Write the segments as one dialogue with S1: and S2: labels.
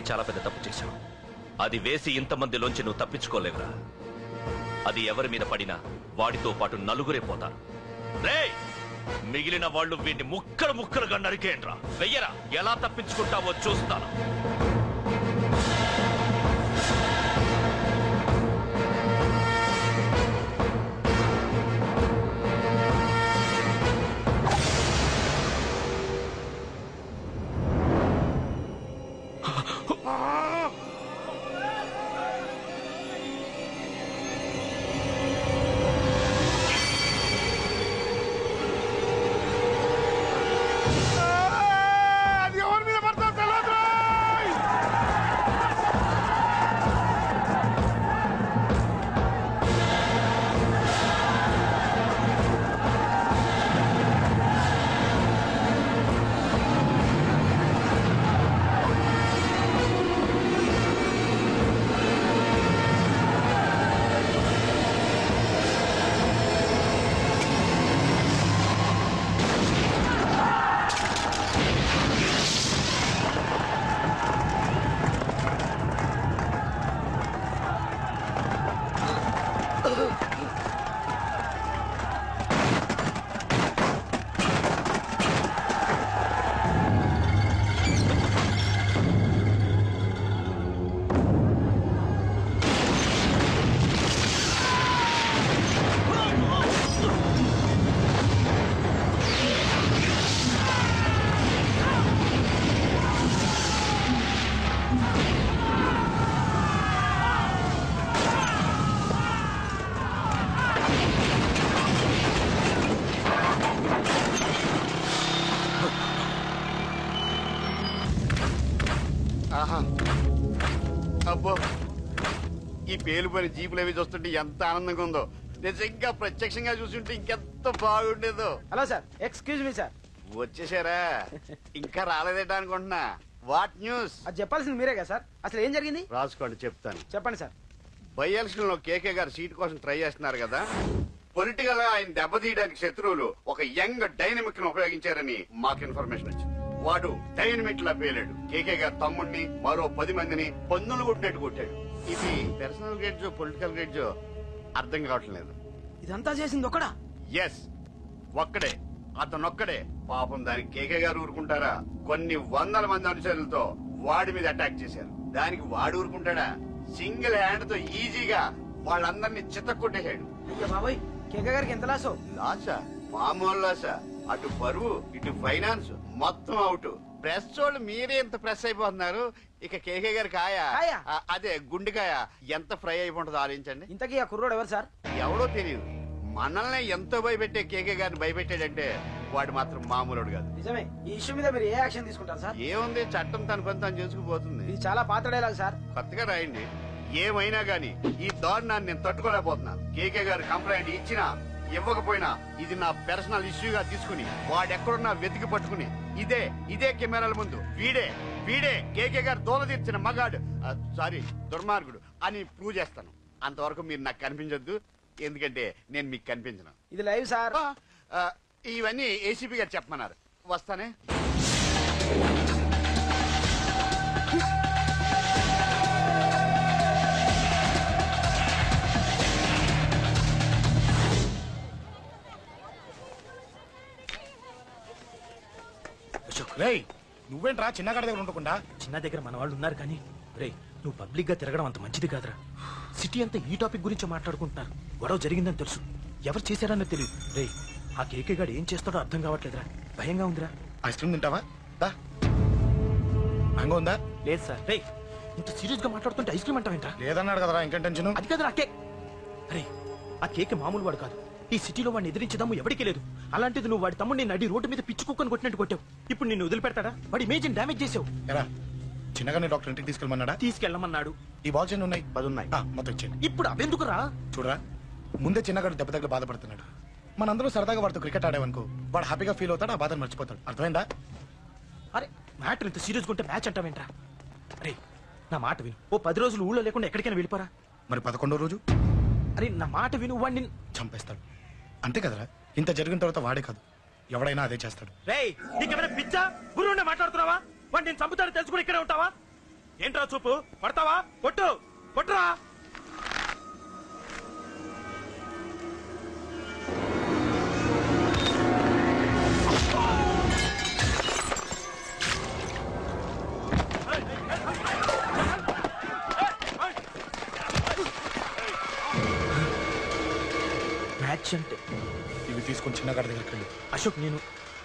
S1: చాలా పెద్ద తప్పు చేశావు అది వేసి ఇంతమందిలోంచి నువ్వు తప్పించుకోలేవురా అది ఎవరి మీద పడినా వాడితో పాటు నలుగురే పోతారు రేయ్ మిగిలిన వాళ్ళు వీడిని ముక్కలు ముక్కలుగా నరికేయండ్రా వెయ్యరా ఎలా తప్పించుకుంటావో చూస్తాను
S2: అది ఎవరి మీద పడతా తెలియదు ఆహా అబ్బో ఈ పేలిపోయిన జీపులు అవి చూస్తుంటే ఎంత ఆనందంగా ఉందో నిజంగా ప్రత్యక్షంగా చూస్తుంటే ఇంకెంత బాగుండేదో
S3: hello sir excuse me sir
S2: వచ్చేసారా ఇంకా రాలేదేటా అనుకుంటున్నా వాట్ న్యూస్
S3: అది చెప్పాల్సింది మీరే కదా సార్ అసలు ఏం జరిగింది
S2: రాసుకోండి చెప్తాను
S3: చెప్పండి సార్
S2: బై ఎలక్షన్ లో కేకే గారు సీట్ కోసం ట్రై చేస్తున్నారు కదా పొలిటికల్ గా ఆయన దెబ్బతీయడానికి శత్రువులు ఒక యంగ్ డైనమిక్ ను ఉపయోగించారని మాకు ఇన్ఫర్మేషన్ వచ్చింది వాడు డైనమిక్ లా పేలాడు కేకే గారు తమ్ముడిని మరో పది మందిని పన్నులు కొట్టినట్టు కొట్టాడు ఇది పర్సనల్ గ్రేడ్జో పొలిటికల్ గ్రేడ్జో అర్థం కావట్లేదు
S3: ఇదంతా చేసింది ఒకడా
S2: ఎస్ ఒక్కడే అతనొక్కడే పాపం దానికి కేకే గారు ఊరుకుంటారా కొన్ని వందల మంది అనుచరులతో వాడి మీద అటాక్ చేశారు దానికి వాడు ఊరుకుంటాడా సింగిల్ హ్యాండ్ తో ఈజీగా వాళ్ళందరినీ చిత్తకొట్టేశాడు
S3: అయ్యో బాబాయ్ కేక గారికి ఎంత లాసో
S2: లాసా మామూలు లాసా అటు పరువు ఇటు ఫైనాన్స్ మొత్తం అవుట్ ప్రెస్ వాళ్ళు మీరే ఎంత ప్రెస్ అయిపోతున్నారు ఇక కేకే గారి కాయ
S3: కాయ?
S2: ఆ, అదే గుండెకాయ ఎంత ఫ్రై అయిపోతుందో ఆలోచించండి
S3: ఇంతకీ ఆ కుర్రోడు ఎవరు సార్
S2: ఎవడో తెలియదు మనల్ని ఎంతో భయపెట్టే కేకే గారిని భయపెట్టాడంటే వాడు మాత్రం మామూలుడు కాదు
S3: నిజమే ఈ ఇష్యూ మీద మీరు ఏ యాక్షన్ తీసుకుంటారు సార్
S2: ఏముంది చట్టం తన పని తాను చేసుకుపోతుంది
S3: ఇది చాలా పాత డైలాగ్ సార్
S2: కొత్తగా రాయండి ఏమైనా గాని ఈ దారుణాన్ని నేను తట్టుకోలేకపోతున్నాను కేకే గారు కంప్లైంట్ ఇచ్చినా ఇవ్వకపోయినా ఇది నా పర్సనల్ ఇష్యూగా తీసుకుని వాడెక్కడున్నా వెతికి పట్టుకుని ఇదే ఇదే కెమెరాల ముందు వీడే వీడే కేకే గారు దోల తీర్చిన మగాడు ఆ, సారీ దుర్మార్గుడు అని ప్రూవ్ చేస్తాను అంతవరకు మీరు నాకు కనిపించొద్దు ఎందుకంటే నేను మీకు కనిపించను
S3: ఇది లైవ్ సార్
S2: ఆ, ఆ, ఇవన్నీ ఏసీపీ గారు చెప్పమన్నారు వస్తానే
S4: రేయ్ నువ్వేంట్రా చిన్నగాడి దగ్గర ఉండకుండా
S5: చిన్న దగ్గర మన వాళ్ళు ఉన్నారు కానీ రే నువ్వు పబ్లిక్ గా తిరగడం అంత మంచిది కాదురా సిటీ అంతా ఈ టాపిక్ గురించి మాట్లాడుకుంటున్నారు గొడవ జరిగిందని తెలుసు ఎవరు చేశారన్నది తెలియదు రే ఆ కేకే గాడు ఏం చేస్తాడో అర్థం కావట్లేదురా భయంగా ఉందిరా
S4: ఐస్ క్రీమ్ తింటావా దా మ్యాంగో ఉందా
S5: లేదు సార్ రే ఇంత సీరియస్ గా మాట్లాడుతుంటే ఐస్ క్రీమ్ అంటావేంట్రా
S4: లేదన్నాడు కదరా ఇంకేం టెన్షన్
S5: అది కదా ఆ కేక్ అరే ఆ కేక్ మామూలు వాడు కాదు ఈ సిటీలో వాడిని ఎదిరించదమ్ము ఎవరికీ లేదు అలాంటిది నువ్వు వాడి తమ్ముడిని నడి రోడ్డు మీద పిచ్చి కుక్కని కొట్టినట్టు కొట్టావు ఇప్పుడు నిన్ను వదిలిపెడతాడా వాడి ఇమేజ్ డ్యామేజ్ చేసావు
S4: ఎరా చిన్నగానే డాక్టర్ ఇంటికి తీసుకెళ్ళమన్నాడా
S5: తీసుకెళ్ళమన్నాడు
S4: ఈ బాల్స్ ఎన్ని ఉన్నాయి
S2: పది ఉన్నాయి
S4: ఆ, మొత్తం ఇచ్చేయండి
S5: ఇప్పుడు అవెందుకురా
S4: చూడరా ముందే చిన్నగాడు దెబ్బ తగిలి బాధపడుతున్నాడు మనందరూ సరదాగా వాడితో క్రికెట్ ఆడామనుకో వాడు హ్యాపీగా ఫీల్ అవుతాడు ఆ బాధను మర్చిపోతాడు అర్థమైందా
S5: అరే మ్యాటర్ ఇంత సీరియస్ ఉంటే మ్యాచ్ అంటావేంట్రా అరే నా మాట విను ఓ పది రోజులు ఊళ్ళో లేకుండా ఎక్కడికైనా వెళ్ళిపోరా
S4: మరి పదకొండో రోజు
S5: అరే నా మాట విను వాడిని
S4: చంపేస్తాడు అంతే కదరా ఇంత జరిగిన తర్వాత వాడే కాదు ఎవడైనా అదే చేస్తాడు
S5: రేయ్ నీకేమైనా పిచ్చా గురువునే మాట్లాడుతున్నావా వాడు నేను చంపుతాడు తెలుసుకుని ఇక్కడే ఉంటావా ఏంట్రా చూపు పడతావా కొట్టు కొట్టురా మ్యాచ్ అంటే
S4: ఇవి తీసుకొని చిన్నగాడి దగ్గరికి వెళ్ళి
S5: అశోక్ నేను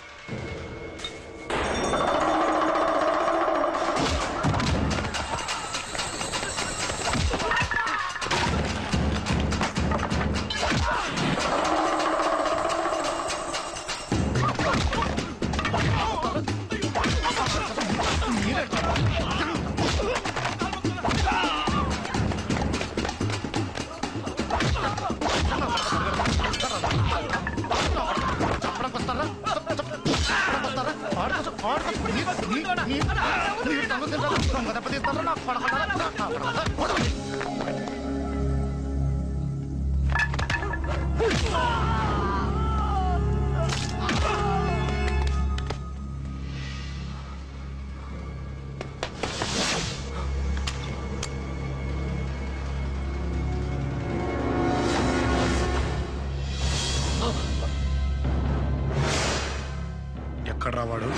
S4: ఎక్కడ రావాడు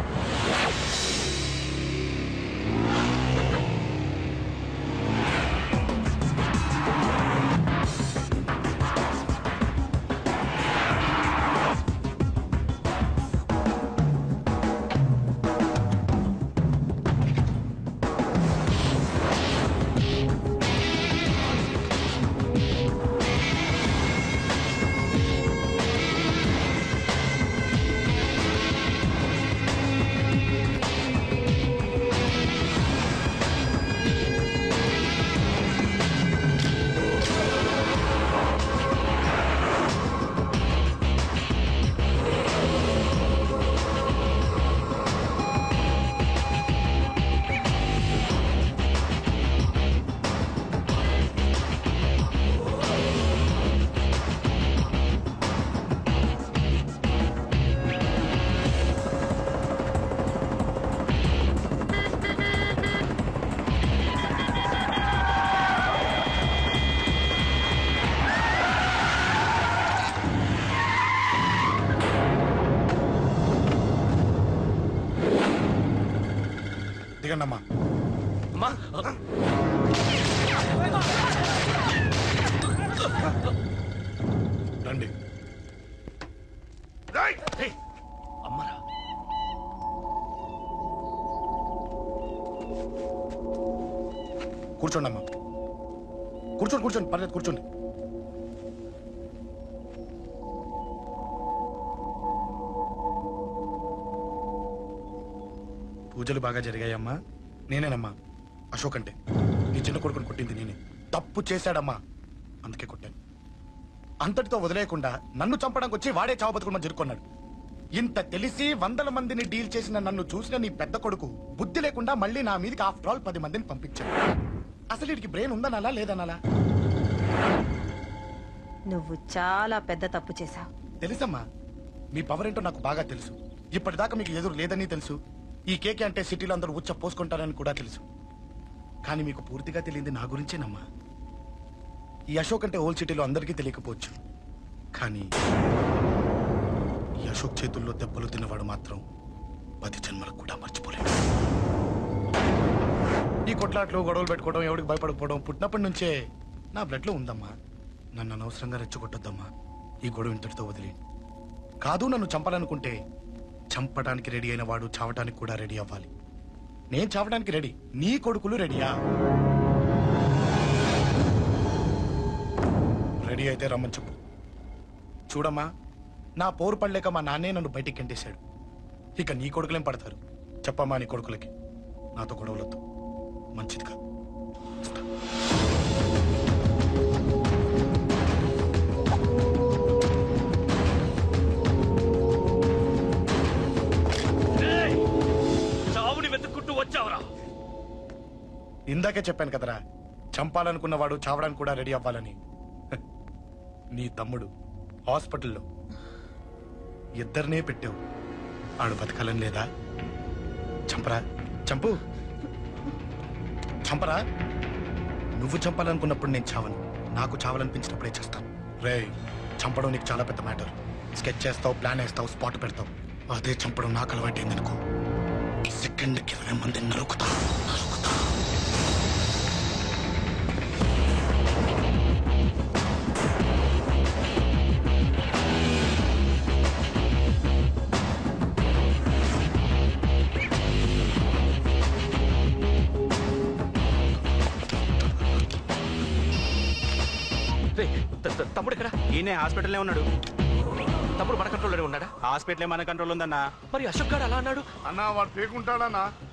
S4: దిగండి అమ్మా
S1: అమ్మా
S4: రండి
S1: రేయ్, అమ్మరా
S4: కూర్చోండి అమ్మా కూర్చోండి కూర్చోండి పర్లేదు కూర్చోండి పూజలు బాగా జరిగాయమ్మా నేనేనమ్మా అశోక్ అంటే నీ చిన్న కొడుకుని కొట్టింది నేనే తప్పు చేశాడమ్మా అందుకే కొట్టాను అంతటితో వదిలేయకుండా నన్ను చంపడానికి వచ్చి వాడే చావు బతుకుండా జరుకున్నాడు ఇంత తెలిసి వందల మందిని డీల్ చేసిన నన్ను చూసిన నీ పెద్ద కొడుకు బుద్ధి లేకుండా మళ్ళీ నా మీదకి ఆఫ్టర్ ఆల్ పది మందిని పంపించాడు అసలు వీడికి బ్రెయిన్ ఉందనాలా లేదనాలా
S6: నువ్వు చాలా పెద్ద తప్పు చేశావు
S4: తెలుసమ్మా మీ పవర్ ఏంటో నాకు బాగా తెలుసు ఇప్పటిదాకా మీకు ఎదురు లేదని తెలుసు ఈ కేకే అంటే సిటీలో అందరూ ఉచ్చ పోసుకుంటారని కూడా తెలుసు కానీ మీకు పూర్తిగా తెలియంది నా గురించేనమ్మా ఈ అశోక్ అంటే ఓల్డ్ సిటీలో అందరికీ తెలియకపోవచ్చు కానీ ఈ అశోక్ చేతుల్లో దెబ్బలు తిన్నవాడు మాత్రం పది జన్మలకు కూడా మర్చిపోలేడు ఈ కొట్లాట్లు గొడవలు పెట్టుకోవడం ఎవరికి భయపడకపోవడం పుట్టినప్పటి నుంచే నా బ్లడ్ లో ఉందమ్మా నన్ను అనవసరంగా రెచ్చగొట్టొద్దమ్మా ఈ గొడవ ఇంతటితో వదిలి కాదు నన్ను చంపాలనుకుంటే చంపడానికి రెడీ అయిన వాడు చావటానికి కూడా రెడీ అవ్వాలి నేను చావడానికి రెడీ నీ కొడుకులు రెడీయా రెడీ అయితే రమ్మని చెప్పు చూడమ్మా నా పోరు పడలేక మా నాన్నే నన్ను బయటికి గెంటేశాడు ఇక నీ కొడుకులేం పడతారు చెప్పమ్మా నీ కొడుకులకి నాతో గొడవలొద్దు మంచిది కాదు
S1: రేయ్, చావుని వెతుక్కుంటూ వచ్చావురా
S4: ఇందాకే చెప్పాను కదరా చంపాలనుకున్నవాడు చావడానికి కూడా రెడీ అవ్వాలని హ, నీ తమ్ముడు హాస్పిటల్లో ఇద్దరినే పెట్టావు ఆడు బతకాలని లేదా చంపరా చంపు చంపరా నువ్వు చంపాలనుకున్నప్పుడు నేను చావను నాకు చావాలనిపించినప్పుడే చేస్తాను రే చంపడం నీకు చాలా పెద్ద మ్యాటర్ స్కెచ్ చేస్తావు ప్లాన్ వేస్తావు స్పాట్ పెడతావు అదే చంపడం నాకు అలవాటైందనుకో సెకండ్కి ఇరవై మంది నరుకుతా నరుకుతా
S1: రే త- త- తమ్ముడు ఇక్కడ
S7: ఈయనే హాస్పిటల్లో ఉన్నాడు
S1: తమ్ముడు మన కంట్రోల్లోనే ఉన్నాడా
S7: హాస్పిటలే మన కంట్రోల్ ఉందన్నా
S1: మరి అశోక్ గారు అలా అన్నాడు
S2: అన్నా వాడు పేకుంటాడన్నా